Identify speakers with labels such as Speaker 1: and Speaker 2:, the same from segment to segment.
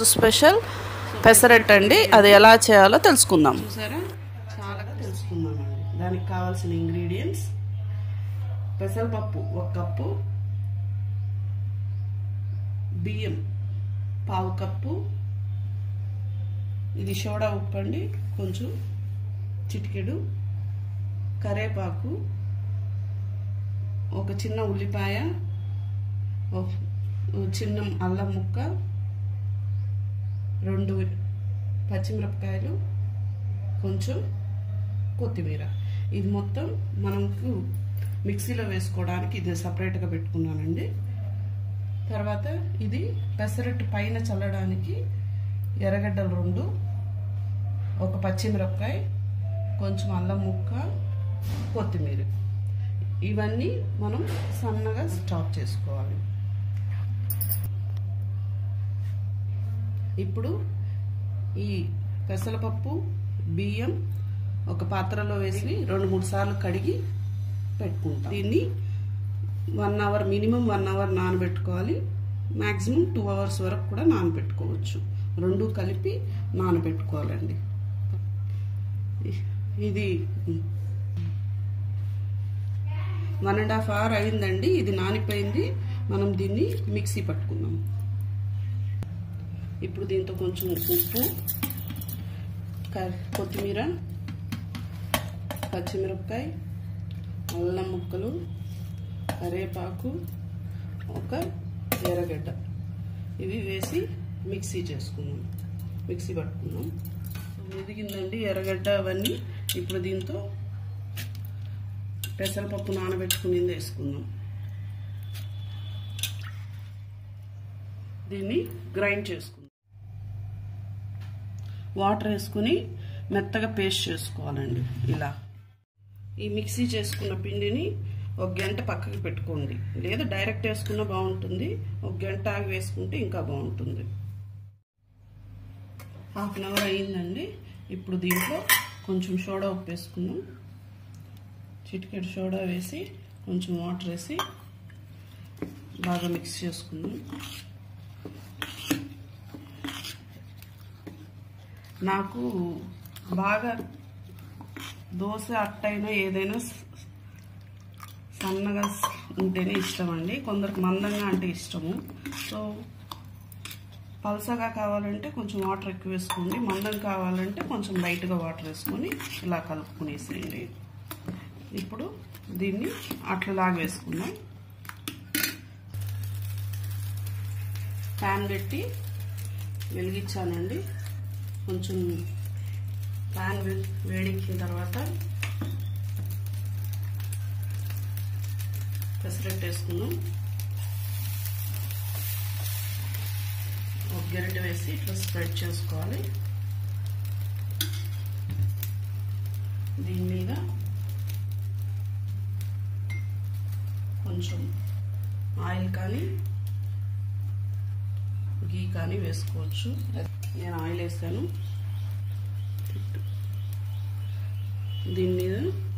Speaker 1: ఈరోజు స్పెషల్ పెసరట్టు అండి అది ఎలా చేయాలో తెలుసుకుందాం
Speaker 2: చూసారా చాలా తెలుసుకున్నామండి దానికి కావాల్సిన ఇంగ్రీడియంట్స్ పెసరపప్పు ఒక కప్పు బియ్యం పావు కప్పు ఇది సోడా ఉప్పు అండి కొంచెం చిటికెడు కరేపాకు ఒక చిన్న ఉల్లిపాయ ఒక చిన్న అల్లం ముక్క రెండు పచ్చిమిరపకాయలు కొంచెం కొత్తిమీర ఇది మొత్తం మనకు మిక్సీలో వేసుకోవడానికి ఇది సపరేట్గా పెట్టుకున్నానండి తర్వాత ఇది పెసరట్టు పైన చల్లడానికి ఎర్రగడ్డలు రెండు ఒక పచ్చిమిరపకాయ కొంచెం అల్లం ముక్క కొత్తిమీర ఇవన్నీ మనం సన్నగా స్టాప్ చేసుకోవాలి ఇప్పుడు ఈ పెసరపప్పు బియ్యం ఒక పాత్రలో వేసి రెండు మూడు సార్లు కడిగి పెట్టుకుంటాం దీన్ని one hour minimum one hour నానబెట్టుకోవాలి మ్యాక్సిమం టూ అవర్స్ వరకు కూడా నానబెట్టుకోవచ్చు రెండు కలిపి నానబెట్టుకోవాలండి ఇది వన్ అండ్ హాఫ్ అవర్ అయిందండి ఇది నానిపోయింది మనం దీన్ని మిక్సీ పట్టుకుందాం ఇప్పుడు దీంతో కొంచెం ఉప్పు కొత్తిమీర పచ్చిమిరపకాయ అల్లం ముక్కలు కరేపాకు ఒక ఎర్రగడ్డ ఇవి వేసి మిక్సీ చేసుకున్నాం మిక్సీ పట్టుకున్నాం ఎదిగిందండి ఎర్రగడ్డ అవన్నీ ఇప్పుడు దీంతో పెసరపప్పు నానబెట్టుకుని వేసుకుందాం దీన్ని గ్రైండ్ చేసుకుందాం వాటర్ వేసుకుని మెత్తగా పేస్ట్ చేసుకోవాలండి ఇలా ఈ మిక్సీ చేసుకున్న పిండిని ఒక గంట పక్కకి పెట్టుకోండి లేదా డైరెక్ట్ వేసుకున్న బాగుంటుంది ఒక గంట ఆగి వేసుకుంటే ఇంకా బాగుంటుంది హాఫ్ అన్ అవర్ అయ్యిందండి ఇప్పుడు దీంట్లో కొంచెం సోడా ఉప్పు వేసుకుందాం చిటికెడు సోడా వేసి కొంచెం వాటర్ వేసి బాగా మిక్స్ చేసుకుందాం నాకు బాగా దోశ అట్టైనా ఏదైనా సన్నగా ఉంటేనే ఇష్టం అండి కొందరికి మందంగా అంటే ఇష్టము సో పలసగా కావాలంటే కొంచెం వాటర్ ఎక్కువ వేసుకోండి మందం కావాలంటే కొంచెం లైట్గా వాటర్ వేసుకొని ఇలా కలుపుకునేసేయండి ఇప్పుడు దీన్ని అట్లలాగా వేసుకుందాం ప్యాన్ పెట్టి వెలిగించానండి కొంచెం ప్యాన్ వేడెక్కిన తర్వాత పెసరట్టు వేసుకున్నాం ఒక గరిటె వేసి ఇట్లా స్ప్రెడ్ చేసుకోవాలి దీని మీద కొంచెం ఆయిల్ కానీ గీ కానీ వేసుకోవచ్చు నేను ఆయిల్ వేసాను దీని మీద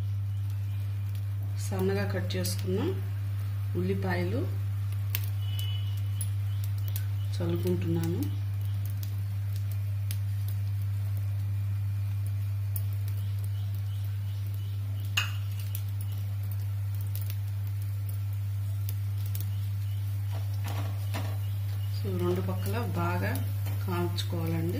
Speaker 2: సన్నగా కట్ చేసుకున్న ఉల్లిపాయలు చల్లుకుంటున్నాను సో రెండు పక్కల బాగా కాల్చుకోవాలండి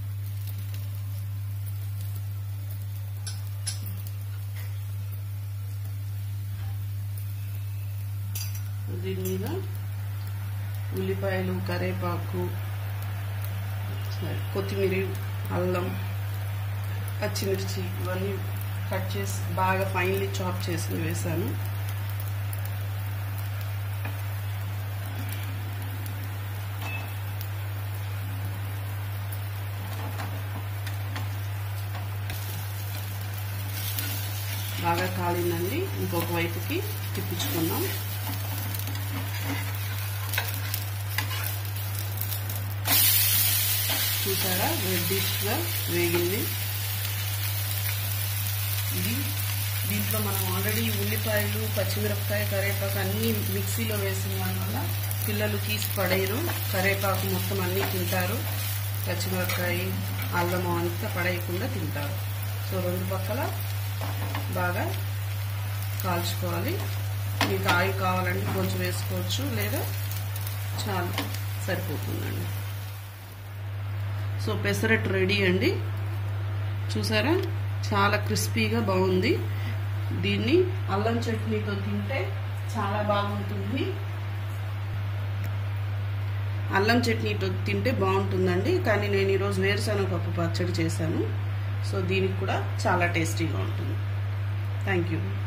Speaker 2: దీని మీద ఉల్లిపాయలు కరేపాకు కొత్తిమీర అల్లం పచ్చిమిర్చి ఇవన్నీ కట్ చేసి బాగా ఫైన్లీ చాప్ చేసి వేసాను బాగా కాలిందండి ఇంకొక వైపుకి తిప్పించుకుందాం చూసారా రెడ్డిష్గా వేగింది ఇది దీంట్లో మనం ఆల్రెడీ ఉల్లిపాయలు పచ్చిమిరపకాయ కరివేపాకు అన్నీ మిక్సీలో వేసిన వల్ల పిల్లలు తీసి పడేయరు కరివేపాకు మొత్తం అన్నీ తింటారు పచ్చిమిరపకాయ అల్లం అంతా పడేయకుండా తింటారు సో రెండు పక్కల బాగా కాల్చుకోవాలి మీకు ఆయిల్ కావాలంటే కొంచెం వేసుకోవచ్చు లేదా చాలు సరిపోతుందండి సో పెసరట్టు రెడీ అండి చూసారా చాలా క్రిస్పీగా బాగుంది దీన్ని అల్లం చట్నీతో తింటే చాలా బాగుంటుంది అల్లం చట్నీతో తింటే బాగుంటుందండి కానీ నేను ఈరోజు వేరుశనగ పప్పు పచ్చడి చేశాను సో దీనికి కూడా చాలా టేస్టీగా ఉంటుంది థ్యాంక్ యూ